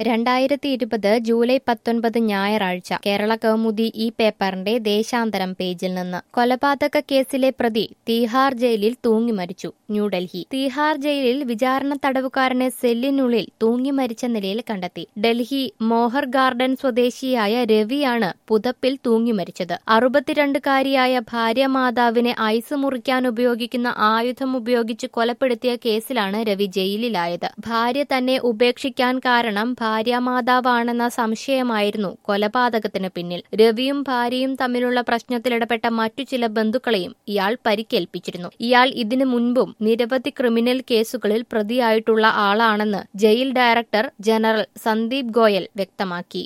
രണ്ടായിരത്തി ഇരുപത് ജൂലൈ പത്തൊൻപത് ഞായറാഴ്ച കേരള കൗമുദി ഈ പേപ്പറിന്റെ ദേശാന്തരം പേജിൽ നിന്ന് കൊലപാതക കേസിലെ പ്രതി തീഹാർ ജയിലിൽ തൂങ്ങി മരിച്ചു ന്യൂഡൽഹി തീഹാർ ജയിലിൽ വിചാരണ തടവുകാരനെ സെല്ലിനുള്ളിൽ തൂങ്ങി മരിച്ച നിലയിൽ കണ്ടെത്തി ഡൽഹി മോഹർ ഗാർഡൻ സ്വദേശിയായ രവിയാണ് പുതപ്പിൽ തൂങ്ങി മരിച്ചത് അറുപത്തിരണ്ടുകാരിയായ ഭാര്യ മാതാവിനെ ഐസ് മുറിക്കാൻ ഉപയോഗിക്കുന്ന ആയുധം ഉപയോഗിച്ച് കൊലപ്പെടുത്തിയ കേസിലാണ് രവി ജയിലിലായത് ഭാര്യ തന്നെ ഉപേക്ഷിക്കാൻ കാരണം ഭാര്യാമാതാവാണെന്ന സംശയമായിരുന്നു കൊലപാതകത്തിന് പിന്നിൽ രവിയും ഭാര്യയും തമ്മിലുള്ള പ്രശ്നത്തിലിടപെട്ട മറ്റു ചില ബന്ധുക്കളെയും ഇയാൾ പരിക്കേൽപ്പിച്ചിരുന്നു ഇയാൾ ഇതിനു മുൻപും നിരവധി ക്രിമിനൽ കേസുകളിൽ പ്രതിയായിട്ടുള്ള ആളാണെന്ന് jail director general Sandeep Goyal വ്യക്തമാക്കി